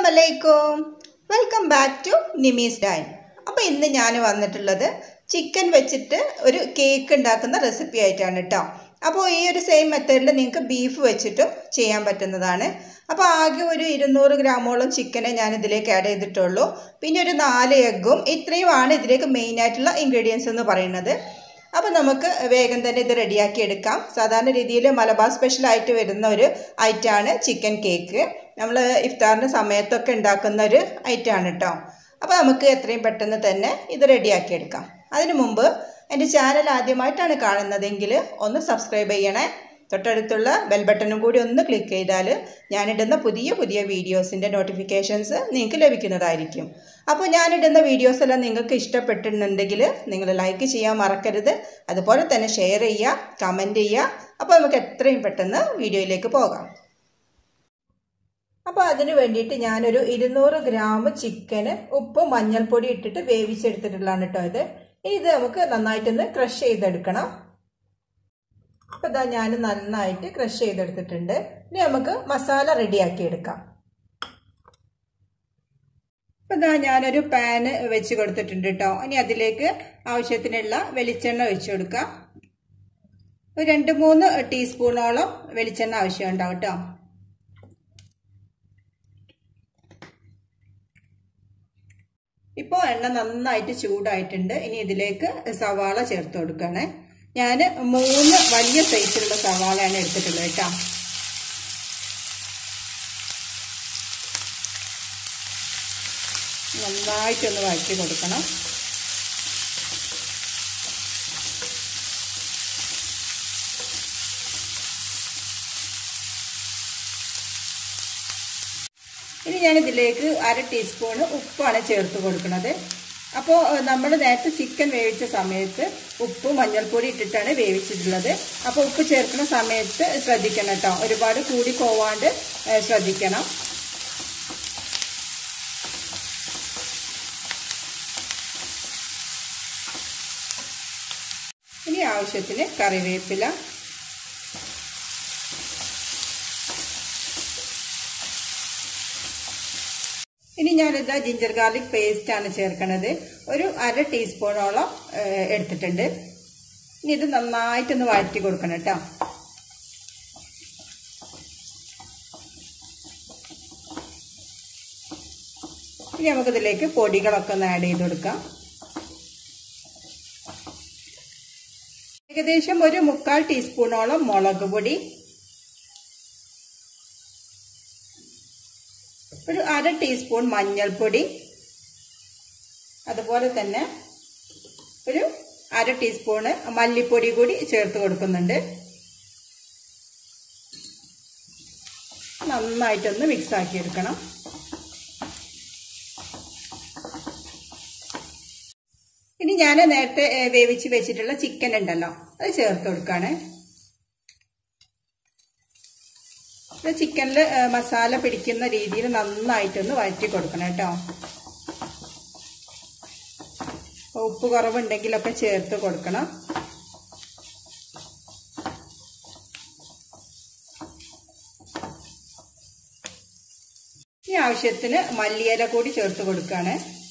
അലൈക്കും welcome back to Nimi's dine അപ്പോൾ ഇന്ന് ഞാൻ വന്നിട്ടുള്ളത് ചിക്കൻ വെച്ചിട്ട് ഒരു കേക്ക് ഉണ്ടാക്കുന്ന റെസിപ്പി ആയിട്ടാണ് കേട്ടോ അപ്പോൾ ഈ ഒരു സെയിം മെത്തേഡിൽ നിങ്ങൾക്ക് ബീഫ് വെച്ചിട്ടും ചെയ്യാൻ പറ്റുന്നതാണ് അപ്പോൾ ആകെ ഒരു ഇരുന്നൂറ് ഗ്രാമോളം ചിക്കനെ ഞാൻ ഇതിലേക്ക് ആഡ് ചെയ്തിട്ടുള്ളൂ പിന്നെ ഒരു നാല് എഗ്ഗും ഇത്രയുമാണ് ഇതിലേക്ക് മെയിനായിട്ടുള്ള ഇൻഗ്രീഡിയൻസ് എന്ന് പറയുന്നത് അപ്പോൾ നമുക്ക് വേഗം തന്നെ ഇത് റെഡിയാക്കി എടുക്കാം സാധാരണ രീതിയിൽ മലബാർ സ്പെഷ്യലായിട്ട് വരുന്ന ഒരു ഐറ്റമാണ് ചിക്കൻ കേക്ക് നമ്മൾ ഇഫ്താറിൻ്റെ സമയത്തൊക്കെ ഉണ്ടാക്കുന്ന ഒരു ഐറ്റമാണ് കേട്ടോ അപ്പോൾ നമുക്ക് എത്രയും പെട്ടെന്ന് തന്നെ ഇത് റെഡിയാക്കി എടുക്കാം അതിനു മുമ്പ് എൻ്റെ ചാനൽ ആദ്യമായിട്ടാണ് കാണുന്നതെങ്കിൽ ഒന്ന് സബ്സ്ക്രൈബ് ചെയ്യണേ തൊട്ടടുത്തുള്ള ബെൽ ബട്ടണും കൂടി ഒന്ന് ക്ലിക്ക് ചെയ്താൽ ഞാനിടുന്ന പുതിയ പുതിയ വീഡിയോസിൻ്റെ നോട്ടിഫിക്കേഷൻസ് നിങ്ങൾക്ക് ലഭിക്കുന്നതായിരിക്കും അപ്പോൾ ഞാനിടുന്ന വീഡിയോസ് എല്ലാം നിങ്ങൾക്ക് ഇഷ്ടപ്പെട്ടിട്ടുണ്ടെങ്കിൽ നിങ്ങൾ ലൈക്ക് ചെയ്യാൻ മറക്കരുത് അതുപോലെ തന്നെ ഷെയർ ചെയ്യുക കമൻറ്റ് ചെയ്യുക അപ്പോൾ നമുക്ക് എത്രയും പെട്ടെന്ന് വീഡിയോയിലേക്ക് പോകാം അപ്പോൾ അതിന് വേണ്ടിയിട്ട് ഞാനൊരു ഇരുന്നൂറ് ഗ്രാം ചിക്കന് ഉപ്പും മഞ്ഞൾപ്പൊടി ഇട്ടിട്ട് വേവിച്ചെടുത്തിട്ടുള്ളതാണ് കേട്ടോ ഇത് ഇനി ഇത് നമുക്ക് നന്നായിട്ടൊന്ന് ക്രഷ് ചെയ്തെടുക്കണം അപ്പോൾ ഇതാ ഞാൻ നന്നായിട്ട് ക്രഷ് ചെയ്തെടുത്തിട്ടുണ്ട് ഇനി നമുക്ക് മസാല റെഡിയാക്കി എടുക്കാം അപ്പം ഇതാ ഞാനൊരു പാന് വെച്ച് കൊടുത്തിട്ടുണ്ട് കേട്ടോ ഇനി അതിലേക്ക് ആവശ്യത്തിനുള്ള വെളിച്ചെണ്ണ ഒഴിച്ചു കൊടുക്കാം ഒരു രണ്ട് മൂന്ന് ടീസ്പൂണോളം വെളിച്ചെണ്ണ ആവശ്യമുണ്ടാവും കേട്ടോ ഇപ്പോൾ എണ്ണ നന്നായിട്ട് ചൂടായിട്ടുണ്ട് ഇനി ഇതിലേക്ക് സവാള ചേർത്ത് കൊടുക്കുകയാണ് ഞാൻ മൂന്ന് വലിയ സൈസിലുള്ള സവാളയാണ് എടുത്തിട്ടുള്ളത് കേട്ടോ നന്നായിട്ടൊന്ന് വഴറ്റി കൊടുക്കണം ഇനി ഞാനിതിലേക്ക് അര ടീസ്പൂൺ ഉപ്പാണ് ചേർത്ത് കൊടുക്കുന്നത് അപ്പോൾ നമ്മൾ നേരത്തെ ചിക്കൻ വേവിച്ച സമയത്ത് ഉപ്പ് മഞ്ഞൾപ്പൊടി ഇട്ടിട്ടാണ് വേവിച്ചിട്ടുള്ളത് അപ്പോൾ ഉപ്പ് ചേർക്കുന്ന സമയത്ത് ശ്രദ്ധിക്കണം കേട്ടോ ഒരുപാട് കൂടി പോവാണ്ട് ശ്രദ്ധിക്കണം ഇനി ആവശ്യത്തിന് കറിവേപ്പില ഇനി ഞാനിത് ജിഞ്ചർ ഗാർലിക് പേസ്റ്റ് ആണ് ചേർക്കുന്നത് ഒരു അര ടീസ്പൂണോളം എടുത്തിട്ടുണ്ട് ഇനി ഇത് നന്നായിട്ടൊന്ന് വഴറ്റി കൊടുക്കണം കേട്ടോ ഇനി നമുക്കിതിലേക്ക് പൊടികളൊക്കെ ഒന്ന് ആഡ് ചെയ്ത് കൊടുക്കാം ഏകദേശം ഒരു മുക്കാൽ ടീസ്പൂണോളം മുളക് പൊടി ഒരു അര ടീസ്പൂൺ മഞ്ഞൾപ്പൊടി അതുപോലെ തന്നെ ഒരു അര ടീസ്പൂണ് മല്ലിപ്പൊടി കൂടി ചേർത്ത് കൊടുക്കുന്നുണ്ട് നന്നായിട്ടൊന്ന് മിക്സ് ആക്കി എടുക്കണം ഇനി ഞാൻ നേരത്തെ വേവിച്ച് വെച്ചിട്ടുള്ള ചിക്കൻ ഉണ്ടല്ലോ അത് ചേർത്ത് കൊടുക്കുകയാണ് ചിക്കനിൽ മസാല പിടിക്കുന്ന രീതിയിൽ നന്നായിട്ടൊന്ന് വഴറ്റി കൊടുക്കണം കേട്ടോ ഉപ്പ് കുറവുണ്ടെങ്കിലൊക്കെ ചേർത്ത് കൊടുക്കണം ഈ ആവശ്യത്തിന് മല്ലിയില കൂടി ചേർത്ത് കൊടുക്കുകയാണ്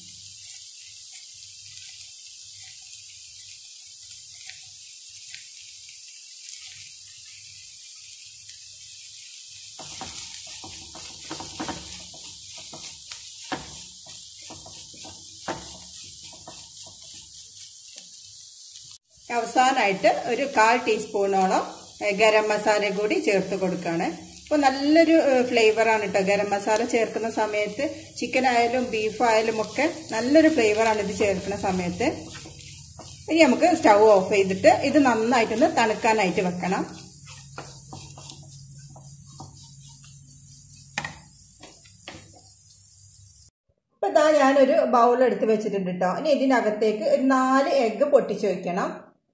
അവസാനമായിട്ട് ഒരു കാൽ ടീസ്പൂണോളം ഗരം മസാല കൂടി ചേർത്ത് കൊടുക്കുകയാണ് അപ്പോൾ നല്ലൊരു ഫ്ലേവറാണ് കേട്ടോ ഗരം മസാല ചേർക്കുന്ന സമയത്ത് ചിക്കൻ ആയാലും ബീഫ് ആയാലും ഒക്കെ നല്ലൊരു ഫ്ലേവറാണ് ഇത് ചേർക്കുന്ന സമയത്ത് ഇനി നമുക്ക് സ്റ്റൗ ഓഫ് ചെയ്തിട്ട് ഇത് നന്നായിട്ടൊന്ന് തണുക്കാനായിട്ട് വെക്കണം ഇപ്പം ഇതാ ഞാനൊരു ബൗൾ എടുത്ത് വെച്ചിട്ടുണ്ട് കേട്ടോ ഇനി ഇതിനകത്തേക്ക് ഒരു നാല് എഗ്ഗ് പൊട്ടിച്ച് വയ്ക്കണം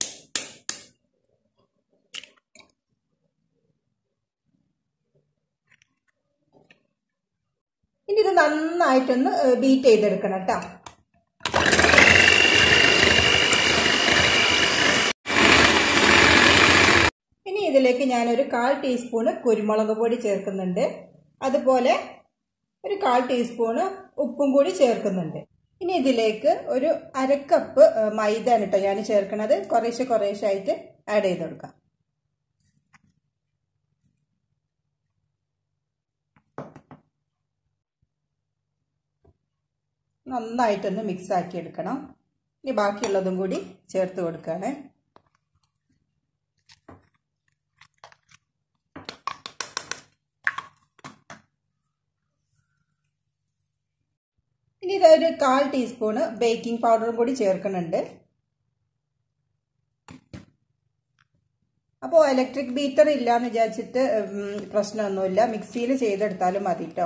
ഇനി ഇത് നന്നായിട്ടൊന്ന് ബീറ്റ് ചെയ്തെടുക്കണം കേട്ടോ ഇതിലേക്ക് ഞാനൊരു കാൽ ടീസ്പൂണ് കുരുമുളക് പൊടി ചേർക്കുന്നുണ്ട് അതുപോലെ ഒരു കാൽ ടീസ്പൂണ് ഉപ്പും കൂടി ചേർക്കുന്നുണ്ട് ഇനി ഇതിലേക്ക് ഒരു അരക്കപ്പ് മൈദയാണ് കേട്ടോ ഞാൻ ചേർക്കണത് കുറേശ്ശെ കുറേശ്ശെ ആയിട്ട് ആഡ് ചെയ്ത് കൊടുക്കാം നന്നായിട്ടൊന്ന് മിക്സ് ആക്കി എടുക്കണം ഇനി ബാക്കിയുള്ളതും കൂടി ചേർത്ത് കൊടുക്കുകയാണ് ഇനി ഇതൊരു കാൽ ടീസ്പൂണ് ബേക്കിംഗ് പൗഡറും കൂടി ചേർക്കുന്നുണ്ട് അപ്പോൾ ഇലക്ട്രിക് ബീറ്റർ ഇല്ലയെന്ന് വിചാരിച്ചിട്ട് പ്രശ്നമൊന്നുമില്ല മിക്സിയിൽ ചെയ്തെടുത്താലും മതി കേട്ടോ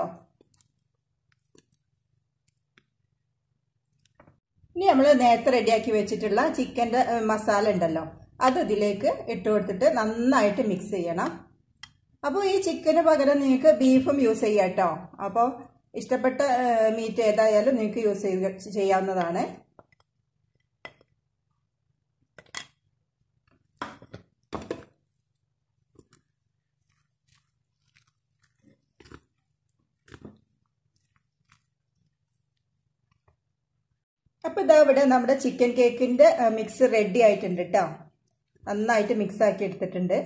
ഇനി നമ്മൾ നേരത്തെ റെഡിയാക്കി വെച്ചിട്ടുള്ള ചിക്കൻ്റെ മസാല ഉണ്ടല്ലോ അത് ഇതിലേക്ക് ഇട്ട് കൊടുത്തിട്ട് നന്നായിട്ട് മിക്സ് ചെയ്യണം അപ്പോൾ ഈ ചിക്കന് പകരം നിങ്ങൾക്ക് ബീഫും യൂസ് ചെയ്യാം കേട്ടോ അപ്പോൾ ഇഷ്ടപ്പെട്ട മീറ്റ് ഏതായാലും നിങ്ങൾക്ക് യൂസ് ചെയ്ത് ചെയ്യാവുന്നതാണ് അപ്പോൾ ഇതാ ഇവിടെ നമ്മുടെ ചിക്കൻ കേക്കിൻ്റെ മിക്സ് റെഡി ആയിട്ടുണ്ട് കേട്ടോ നന്നായിട്ട് മിക്സ് ആക്കി എടുത്തിട്ടുണ്ട്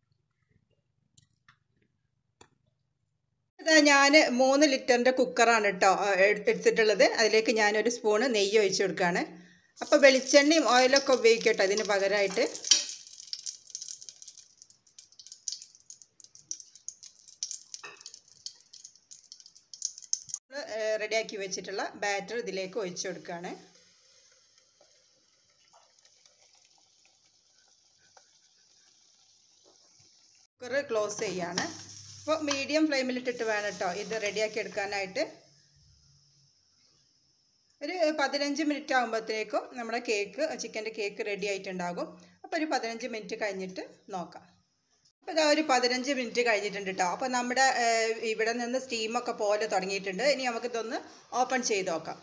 ഇതാ ഞാൻ മൂന്ന് ലിറ്ററിൻ്റെ കുക്കറാണ് കേട്ടോ എടുത്തിട്ടുള്ളത് അതിലേക്ക് ഞാനൊരു സ്പൂണ് നെയ്യ് ഒഴിച്ച് കൊടുക്കുകയാണ് അപ്പോൾ വെളിച്ചെണ്ണയും ഓയിലൊക്കെ ഉപയോഗിക്കട്ടോ അതിന് പകരമായിട്ട് റെഡിയാക്കി വെച്ചിട്ടുള്ള ബാറ്റർ ഇതിലേക്ക് ഒഴിച്ചു കൊടുക്കുകയാണ് കുക്കർ ക്ലോസ് ചെയ്യാണ് അപ്പോൾ മീഡിയം ഫ്ലെയിമിലിട്ടിട്ട് വേണം കേട്ടോ ഇത് റെഡിയാക്കി എടുക്കാനായിട്ട് ഒരു പതിനഞ്ച് മിനിറ്റ് ആകുമ്പോഴത്തേക്കും നമ്മുടെ കേക്ക് ചിക്കൻ്റെ കേക്ക് റെഡി ആയിട്ടുണ്ടാകും അപ്പോൾ ഒരു പതിനഞ്ച് മിനിറ്റ് കഴിഞ്ഞിട്ട് നോക്കാം അപ്പോൾ ഇതാ ഒരു പതിനഞ്ച് മിനിറ്റ് കഴിഞ്ഞിട്ടുണ്ട് കേട്ടോ അപ്പോൾ നമ്മുടെ ഇവിടെ നിന്ന് സ്റ്റീമൊക്കെ പോലെ തുടങ്ങിയിട്ടുണ്ട് ഇനി നമുക്കിതൊന്ന് ഓപ്പൺ ചെയ്ത് നോക്കാം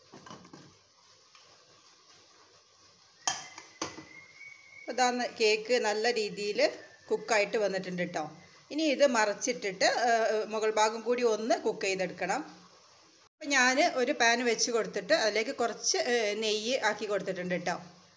ഇതാ കേക്ക് നല്ല രീതിയിൽ കുക്കായിട്ട് വന്നിട്ടുണ്ട് കേട്ടോ ഇനി ഇത് മറച്ചിട്ടിട്ട് മുകൾ ഭാഗം കൂടി ഒന്ന് കുക്ക് ചെയ്തെടുക്കണം അപ്പോൾ ഞാൻ ഒരു പാൻ വെച്ച് കൊടുത്തിട്ട് അതിലേക്ക് കുറച്ച് നെയ്യ് ആക്കി കൊടുത്തിട്ടുണ്ട് കേട്ടോ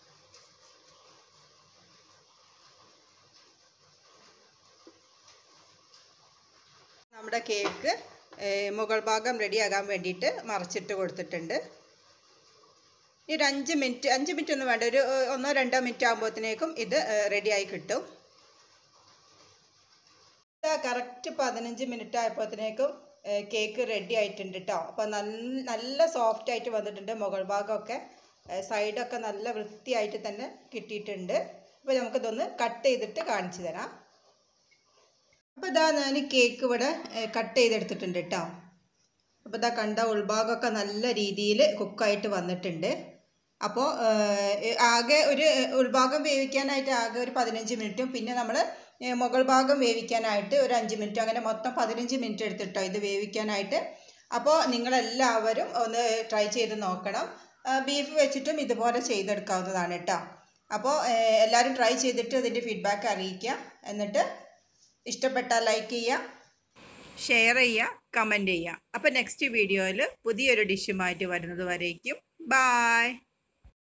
നമ്മുടെ കേക്ക് മുകൾ ഭാഗം റെഡിയാകാൻ വേണ്ടിയിട്ട് മറച്ചിട്ട് കൊടുത്തിട്ടുണ്ട് ഇനി ഒരു അഞ്ച് മിനിറ്റ് അഞ്ച് മിനിറ്റ് ഒന്നും വേണ്ട ഒരു ഒന്നോ രണ്ടോ മിനിറ്റ് ആകുമ്പോഴത്തേക്കും ഇത് റെഡിയായി കിട്ടും കറക്റ്റ് പതിനഞ്ച് മിനിറ്റ് ആയപ്പോഴത്തേക്കും കേക്ക് റെഡി ആയിട്ടുണ്ട് കേട്ടോ അപ്പോൾ നല്ല നല്ല സോഫ്റ്റ് ആയിട്ട് വന്നിട്ടുണ്ട് മുകൾ ഭാഗമൊക്കെ സൈഡൊക്കെ നല്ല വൃത്തിയായിട്ട് തന്നെ കിട്ടിയിട്ടുണ്ട് അപ്പോൾ നമുക്കിതൊന്ന് കട്ട് ചെയ്തിട്ട് കാണിച്ചു തരാം അപ്പോൾ ഇതാ ഞാൻ കേക്ക് ഇവിടെ കട്ട് ചെയ്തെടുത്തിട്ടുണ്ട് കേട്ടോ അപ്പോൾ ഇതാ കണ്ട ഉൾഭാഗമൊക്കെ നല്ല രീതിയിൽ കുക്കായിട്ട് വന്നിട്ടുണ്ട് അപ്പോൾ ആകെ ഒരു ഉൾഭാഗം വേവിക്കാനായിട്ട് ആകെ ഒരു പതിനഞ്ച് മിനിറ്റും പിന്നെ നമ്മൾ മുകൾ ഭാഗം വേവിക്കാനായിട്ട് ഒരു അഞ്ച് മിനിറ്റ് അങ്ങനെ മൊത്തം പതിനഞ്ച് മിനിറ്റ് എടുത്തിട്ടോ ഇത് വേവിക്കാനായിട്ട് അപ്പോൾ നിങ്ങളെല്ലാവരും ഒന്ന് ട്രൈ ചെയ്ത് നോക്കണം ബീഫ് വെച്ചിട്ടും ഇതുപോലെ ചെയ്തെടുക്കാവുന്നതാണ് കേട്ടോ അപ്പോൾ എല്ലാവരും ട്രൈ ചെയ്തിട്ട് അതിൻ്റെ ഫീഡ്ബാക്ക് അറിയിക്കുക എന്നിട്ട് ഇഷ്ടപ്പെട്ടാൽ ലൈക്ക് ചെയ്യുക ഷെയർ ചെയ്യുക കമൻറ്റ് ചെയ്യുക അപ്പോൾ നെക്സ്റ്റ് വീഡിയോയിൽ പുതിയൊരു ഡിഷുമായിട്ട് വരുന്നത് വരേക്കും ബായ്